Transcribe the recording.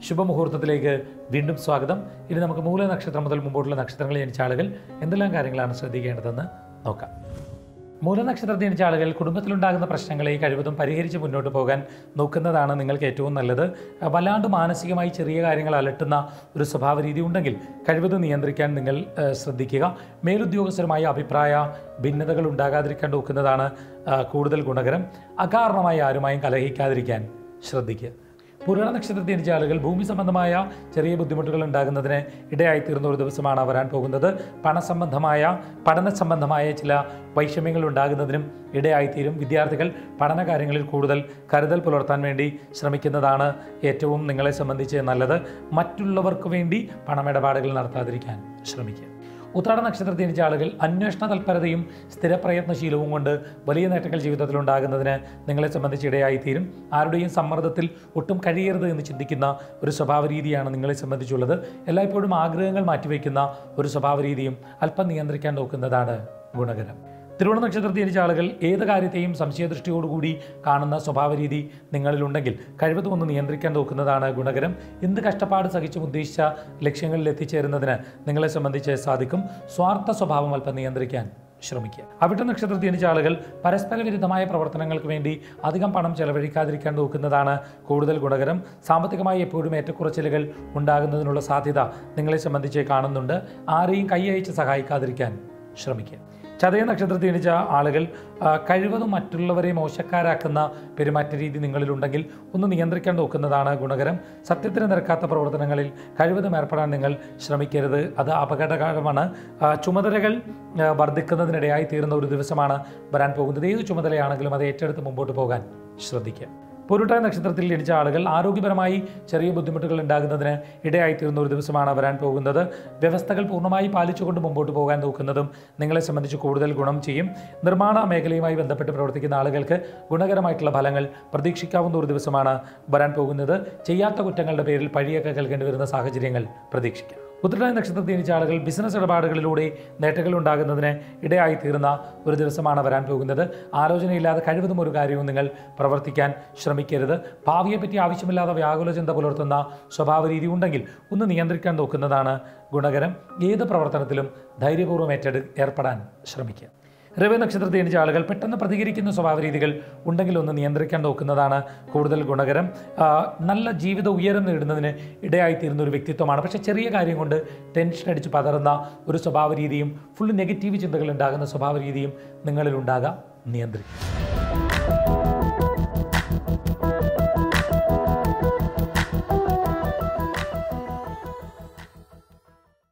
ശുഭമുഹൂർത്തത്തിലേക്ക് വീണ്ടും സ്വാഗതം ഇനി നമുക്ക് മൂല നക്ഷത്രം മുതൽ മുമ്പോട്ടുള്ള നക്ഷത്രങ്ങളിൽ ജനിച്ച ആളുകൾ എന്തെല്ലാം കാര്യങ്ങളാണ് ശ്രദ്ധിക്കേണ്ടതെന്ന് നോക്കാം മൂലനക്ഷത്രത്തിൽ ജനിച്ച ആളുകൾ കുടുംബത്തിലുണ്ടാകുന്ന പ്രശ്നങ്ങളെ കഴിവതും പരിഹരിച്ച് മുന്നോട്ട് പോകാൻ നോക്കുന്നതാണ് നിങ്ങൾക്ക് ഏറ്റവും നല്ലത് അഹ് വല്ലാണ്ട് മാനസികമായി ചെറിയ കാര്യങ്ങൾ അലട്ടുന്ന ഒരു സ്വഭാവ രീതി ഉണ്ടെങ്കിൽ കഴിവതും നിയന്ത്രിക്കാൻ നിങ്ങൾ അഹ് ശ്രദ്ധിക്കുക മേലുദ്യോഗസ്ഥരുമായ അഭിപ്രായ ഭിന്നതകൾ ഉണ്ടാകാതിരിക്കാൻ നോക്കുന്നതാണ് അഹ് കൂടുതൽ ഗുണകരം അകാരണമായി ആരുമായും കലഹിക്കാതിരിക്കാൻ ശ്രദ്ധിക്കുക പുരാണ നക്ഷത്രത്തിൽ ജനിച്ച ആളുകൾ ഭൂമി സംബന്ധമായ ചെറിയ ബുദ്ധിമുട്ടുകൾ ഉണ്ടാകുന്നതിന് ഇടയായിത്തീർന്ന ഒരു ദിവസമാണ് വരാൻ പോകുന്നത് പണസംബന്ധമായ പഠന സംബന്ധമായ ചില വൈഷമ്യങ്ങൾ ഉണ്ടാകുന്നതിനും ഇടയായിത്തീരും വിദ്യാർത്ഥികൾ പഠന കാര്യങ്ങളിൽ കൂടുതൽ കരുതൽ പുലർത്താൻ വേണ്ടി ശ്രമിക്കുന്നതാണ് ഏറ്റവും നിങ്ങളെ സംബന്ധിച്ച് നല്ലത് മറ്റുള്ളവർക്ക് വേണ്ടി പണമിടപാടുകൾ നടത്താതിരിക്കാൻ ശ്രമിക്കുക ഉത്രാട നക്ഷത്രത്തിൽ ജനിച്ച ആളുകൾ അന്വേഷണ തൽപരതയും സ്ഥിരപ്രയത്നശീലവും കൊണ്ട് വലിയ നേട്ടങ്ങൾ ജീവിതത്തിൽ ഉണ്ടാകുന്നതിന് നിങ്ങളെ സംബന്ധിച്ച് ഇടയായിത്തീരും ആരുടെയും സമ്മർദ്ദത്തിൽ ഒട്ടും കഴിയരുത് എന്ന് ചിന്തിക്കുന്ന ഒരു സ്വഭാവ രീതിയാണ് നിങ്ങളെ സംബന്ധിച്ചുള്ളത് എല്ലായ്പ്പോഴും ആഗ്രഹങ്ങൾ മാറ്റിവെക്കുന്ന ഒരു സ്വഭാവ രീതിയും അല്പം നിയന്ത്രിക്കാൻ നോക്കുന്നതാണ് ഗുണകരം തിരുവോണ നക്ഷത്രത്തിൽ ജനിച്ച ആളുകൾ ഏത് കാര്യത്തെയും സംശയദൃഷ്ടിയോടുകൂടി കാണുന്ന സ്വഭാവ രീതി നിങ്ങളിലുണ്ടെങ്കിൽ കഴിവതും ഒന്ന് നിയന്ത്രിക്കാൻ നോക്കുന്നതാണ് ഗുണകരം എന്ത് കഷ്ടപ്പാട് സഹിച്ചും ഉദ്ദേശിച്ച ലക്ഷ്യങ്ങളിൽ എത്തിച്ചേരുന്നതിന് നിങ്ങളെ സംബന്ധിച്ച് സാധിക്കും സ്വാർത്ഥ സ്വഭാവം അല്പം നിയന്ത്രിക്കാൻ ശ്രമിക്കുക അവിട്ട നക്ഷത്രത്തിൽ ജനിച്ച ആളുകൾ പരസ്പര വിരുദ്ധമായ പ്രവർത്തനങ്ങൾക്ക് വേണ്ടി അധികം പണം ചെലവഴിക്കാതിരിക്കാൻ നോക്കുന്നതാണ് കൂടുതൽ ഗുണകരം സാമ്പത്തികമായി എപ്പോഴും ഏറ്റക്കുറച്ചിലുകൾ ഉണ്ടാകുന്നതിനുള്ള സാധ്യത നിങ്ങളെ സംബന്ധിച്ച് കാണുന്നുണ്ട് ആരെയും കൈയയച്ച് സഹായിക്കാതിരിക്കാൻ ശ്രമിക്കുക ചതയ നക്ഷത്രത്തിൽ ജനിച്ച ആളുകൾ ആ, കഴിവതും മറ്റുള്ളവരെ മോശക്കാരാക്കുന്ന പെരുമാറ്റ രീതി നിങ്ങളിലുണ്ടെങ്കിൽ ഒന്ന് നിയന്ത്രിക്കാൻ നോക്കുന്നതാണ് ഗുണകരം സത്യത്തിന് നിരക്കാത്ത പ്രവർത്തനങ്ങളിൽ കഴിവതും ഏർപ്പെടാൻ നിങ്ങൾ ശ്രമിക്കരുത് അത് അപകടകരമാണ് ആ, ചുമതലകൾ ആ, വർദ്ധിക്കുന്നതിനിടയായി തീരുന്ന ഒരു ദിവസമാണ് വരാൻ പോകുന്നത് ഏത് ചുമതലയാണെങ്കിലും അത് ഏറ്റെടുത്ത് മുമ്പോട്ട് പോകാൻ ശ്രദ്ധിക്കുക പൊരുട്ടായ നക്ഷത്രത്തിൽ ജനിച്ച ആളുകൾ ആരോഗ്യപരമായി ചെറിയ ബുദ്ധിമുട്ടുകൾ ഉണ്ടാകുന്നതിന് ഇടയായിത്തീരുന്ന ഒരു ദിവസമാണ് വരാൻ പോകുന്നത് വ്യവസ്ഥകൾ പൂർണ്ണമായി പാലിച്ചുകൊണ്ട് മുമ്പോട്ട് പോകാൻ നോക്കുന്നതും നിങ്ങളെ സംബന്ധിച്ച് കൂടുതൽ ഗുണം ചെയ്യും നിർമ്മാണ മേഖലയുമായി ബന്ധപ്പെട്ട് പ്രവർത്തിക്കുന്ന ആളുകൾക്ക് ഗുണകരമായിട്ടുള്ള ഫലങ്ങൾ പ്രതീക്ഷിക്കാവുന്ന ഒരു ദിവസമാണ് വരാൻ പോകുന്നത് ചെയ്യാത്ത കുറ്റങ്ങളുടെ പേരിൽ പഴിയൊക്കെ കേൾക്കേണ്ടി വരുന്ന സാഹചര്യങ്ങൾ പ്രതീക്ഷിക്കാം ഉത്തരായ നക്ഷത്രത്തിൽ ജനിച്ച ആളുകൾ ബിസിനസ് ഇടപാടുകളിലൂടെ നേട്ടങ്ങൾ ഉണ്ടാകുന്നതിന് ഇടയായിത്തീരുന്ന ഒരു ദിവസമാണ് വരാൻ പോകുന്നത് ആലോചനയില്ലാതെ കഴിവതും ഒരു കാര്യവും നിങ്ങൾ പ്രവർത്തിക്കാൻ ശ്രമിക്കരുത് ഭാവിയെപ്പറ്റി ആവശ്യമില്ലാതെ വ്യാകുല ചിന്ത പുലർത്തുന്ന സ്വഭാവ രീതി ഉണ്ടെങ്കിൽ ഒന്ന് നിയന്ത്രിക്കാൻ നോക്കുന്നതാണ് ഗുണകരം ഏത് പ്രവർത്തനത്തിലും ധൈര്യപൂർവ്വം ഏറ്റെടു ഏർപ്പെടാൻ ശ്രമിക്കുക രവി നക്ഷത്രത്തിൽ ജനിച്ച ആളുകൾ പെട്ടെന്ന് പ്രതികരിക്കുന്ന സ്വഭാവ രീതികൾ ഉണ്ടെങ്കിൽ ഒന്ന് നിയന്ത്രിക്കാൻ നോക്കുന്നതാണ് കൂടുതൽ ഗുണകരം ആ, നല്ല ജീവിത ഉയരം നേടുന്നതിന് ഇടയായിത്തീരുന്ന ഒരു വ്യക്തിത്വമാണ് പക്ഷേ ചെറിയ കാര്യം കൊണ്ട് ടെൻഷൻ അടിച്ച് പതറുന്ന ഒരു സ്വഭാവ രീതിയും ഫുൾ നെഗറ്റീവ് ചിന്തകൾ ഉണ്ടാകുന്ന സ്വഭാവ രീതിയും നിങ്ങളിലുണ്ടാകാം നിയന്ത്രിക്കും